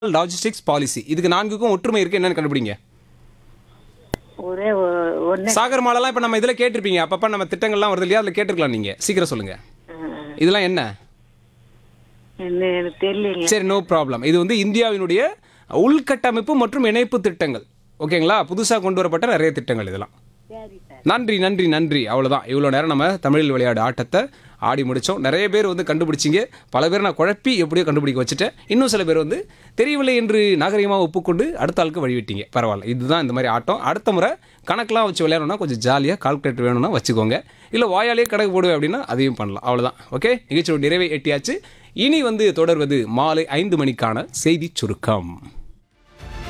logistics policy இதுக்கு நான்குக்கும் ஒற்றுமை இருக்கு என்னன்னு கண்டுபிடிங்க ஒரே ஒ- ஒண்ணு சாகர் மாலெல்லாம் இப்போ நம்ம இதில் கேட்டிருப்பீங்க அப்பப்போ நம்ம திட்டங்கள்லாம் வருது இல்லையா அதில் கேட்டிருக்கலாம் நீங்கள் சீக்கிரம் சொல்லுங்க இதெல்லாம் என்ன என்ன எனக்கு தெரியலங்க சரி நோ ப்ராப்ளம் இது வந்து இந்தியாவினுடைய உள்கட்டமைப்பு மற்றும் இணைப்பு திட்டங்கள் ஓகேங்களா புதுசாக கொண்டு வரப்பட்ட நிறைய திட்டங்கள் இதெல்லாம் சரி சார் நன்றி நன்றி நன்றி அவ்வளோதான் இவ்வளோ நேரம் நம்ம தமிழில் விளையாடு ஆட்டத்தை ஆடி முடித்தோம் நிறைய பேர் வந்து கண்டுபிடிச்சிங்க பல பேர் நான் குழப்பி எப்படியோ கண்டுபிடிக்க வச்சுட்டேன் இன்னும் சில பேர் வந்து தெரியவில்லை என்று நாகரிகமாக ஒப்புக்கொண்டு அடுத்த ஆளுக்கு வழிவிட்டீங்க பரவாயில்ல இதுதான் இந்த மாதிரி ஆட்டம் அடுத்த முறை கணக்கெலாம் வச்சு விளையாடணும்னா கொஞ்சம் ஜாலியாக கால்குலேட்டர் வேணும்னா வச்சுக்கோங்க இல்லை வாயாலேயே கணக்கு போடுவேன் அப்படின்னா அதையும் பண்ணலாம் அவ்வளோதான் ஓகே நிகழ்ச்சியோட நிறைவை எட்டியாச்சு இனி வந்து தொடர்வது மாலை ஐந்து மணிக்கான செய்தி சுருக்கம்